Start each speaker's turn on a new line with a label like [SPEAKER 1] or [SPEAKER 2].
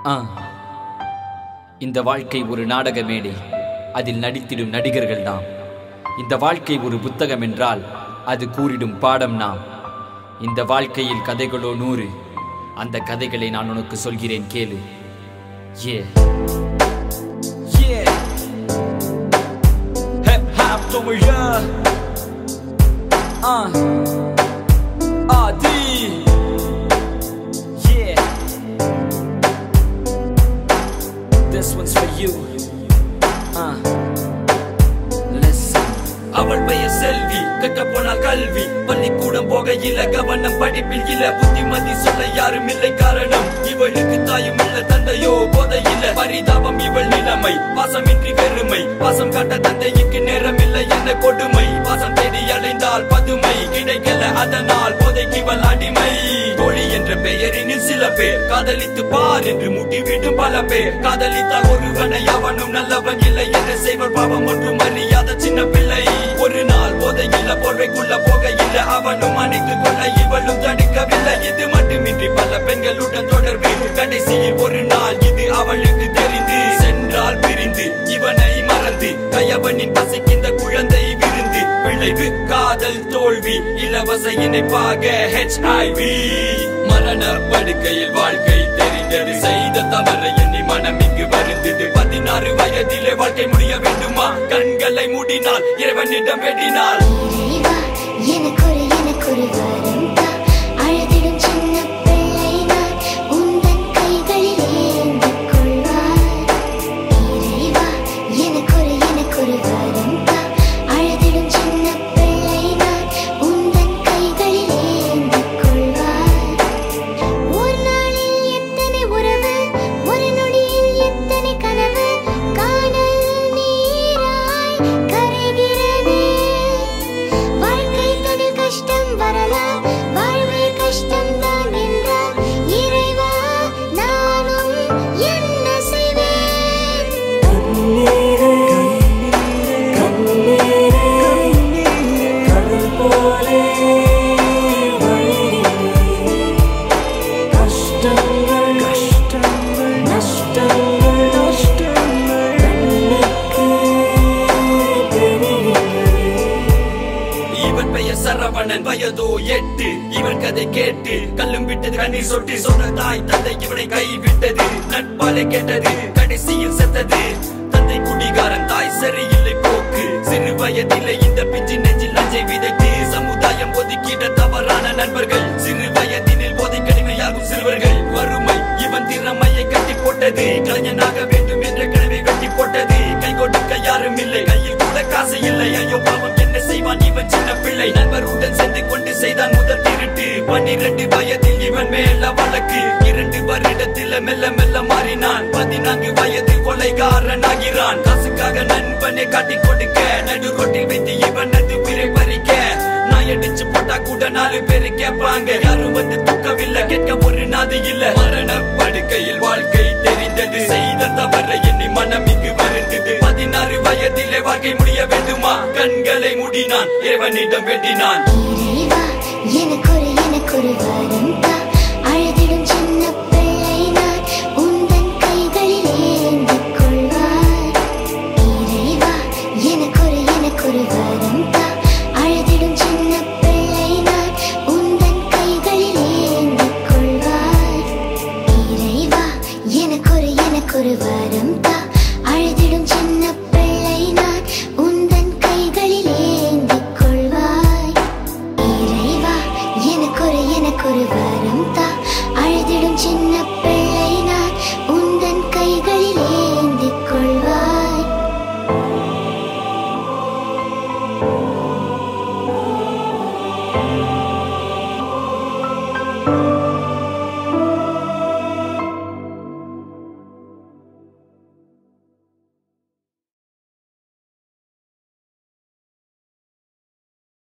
[SPEAKER 1] ஆ இந்த வாழ்க்கை ஒரு நாடக மேடை அதில் நடித்திடும் நடிகர்கள் நாம் இந்த வாழ்க்கை ஒரு புத்தகம் என்றால் அது கூறிடும் பாடம் நாம் இந்த வாழ்க்கையில் கதைகளோ நூறு அந்த கதைகளை நான் உனக்கு சொல்கிறேன் கேளு ஏ
[SPEAKER 2] Yeah. Hip hop தமிழர் ஆ ஆதி Yeah. This one's for you. Uh. Listen. அவள் பெயர் செல்வி கற்க போனால் கல்வி பள்ளிக்கூடம் போக இல்ல கவனம் படிப்பில் இல்ல புத்திமதி சொல்ல யாரும் இல்லை காரணம் இவளுக்கு தாயும் இல்ல தந்தையோ போதை இல்ல பரிதாபம் இவள் நிலைமை பாசமின்றி வெறுமை பாசம் காட்ட தந்தைக்கு நேரம் இல்லை என்ன கொடுமை பாசம் தேடி அடைந்தால் பதுமை கிடைக்கல அதனால் போதைக்கு இவள் அடிமை தோழி என்ற பெயரினில் சில பேர் காதலித்து பார் என்று முட்டிவிடும் பல பேர் காதலித்தால் ஒருவனை அவனும் நல்லவன் இல்லை என்று செய்வள் பாவம் ஒன்றும் அறியாத சின்ன பிள்ளை ஒரு நாள் போதையில்ல போர்வைக்குள்ள போக இல்ல அவனும் அணைத்துக் கொள்ள இவளும் தடுக்கவில்லை இது மட்டுமின்றி பல பெண்களுடன் தொடர்பு கடைசியில் ஒரு நாள் இது அவளுக்கு தெரிந்து சென்றால் பிரிந்து இவனை மறந்து கயவனின் பசிக்கின்ற குழந்தை விருந்து விளைவு காதல் தோல்வி இலவச இணைப்பாக ஹெச்ஐவி மரண படுக்கையில் வாழ்க்கை தெரிந்தது செய்த தவறை எண்ணி மனம் இங்கு வருந்தது பதினாறு வயதிலே வாழ்க்கை முடிய வேண்டுமா கண்களை மூடினால் இறைவனிடம் வேண்டினால்
[SPEAKER 3] இறைவா எனக்கொரு எனக்கொரு வரம் தா அழுதிடும் சின்ன பிள்ளை நான் உந்தன் கைகளில் ஏந்திக் கொள்வார் இறைவா எனக்கொரு எனக்கொரு வரம் தா அழுதிடும் சின்ன பிள்ளை நான் உந்தன் கைகளில் ஏந்திக் கொள்வார் ஒரு நாளில் எத்தனை உறவு ஒரு நொடியில் எத்தனை கனவு காணல் நீராய் கரைகிறது வாழ்க்கை தனி கஷ்டம் வரலாம் வாழ்வே கஷ்டம் தான் என்றால் இறைவா நானும் என்ன செய்வேன்
[SPEAKER 2] இவன் பெயர் சரவணன் வயதோ எட்டு இவன் கதை கேட்டு கல்லும் விட்டது கண்ணீர் சொட்டி சொன்ன தாய் தந்தை இவனை கைவிட்டது நட்பாலே கேட்டது கடைசியில் செத்தது தந்தை குடிகாரன் தாய் சரியில்லை போக்கு சிறு வயதிலே இந்த பிஞ்சு நெஞ்சில் நஞ்சை விதைத்து சமுதாயம் ஒதுக்கிட தவறான நண்பர்கள் சிறு வயதினில் போதை கடுமையாகும் சிறுவர்கள் வறுமை இவன் திறமையை கட்டி போட்டது கலைஞனாக வேண்டும் என்ற கனவை வெட்டி போட்டது கை கொடுக்க யாரும் இல்லை கையில் கூட காசு இல்லை ஐயோ பாவம் என்ன செய்வான் இவன் சின்ன பிள்ளை நண்பருடன் சென்று கொண்டு செய்தான் முதல் திருட்டு பன்னிரண்டு வயதில் இவன் மேல வழக்கு இரண்டு வருடத்தில் மெல்ல மெல்ல மாறினான் பதினான்கு வயதில் கொலைகாரன் ஆகிறான் காசுக்காக நண்பனை காட்டி கொடுக்க நடு ரொட்டில் வைத்து இவன் அது பிறை பறிக்க நான் அடிச்சு போட்டா கூட நாலு பேரு கேட்பாங்க யாரும் வந்து தூக்கவில்லை கேட்க ஒரு நாதி இல்ல மரண படுக்கையில் வாழ்க்கை தெரிந்தது செய்த தவறை எண்ணி மனம் இங்கு வருந்தது பதினாறு வயதிலே வாழ்க்கை முடிய வேண்டுமா கண்களை மூடினான் இறைவனிடம் வேண்டினான்
[SPEAKER 3] இறைவா எனக்கொரு எனக்கொரு வரம் தா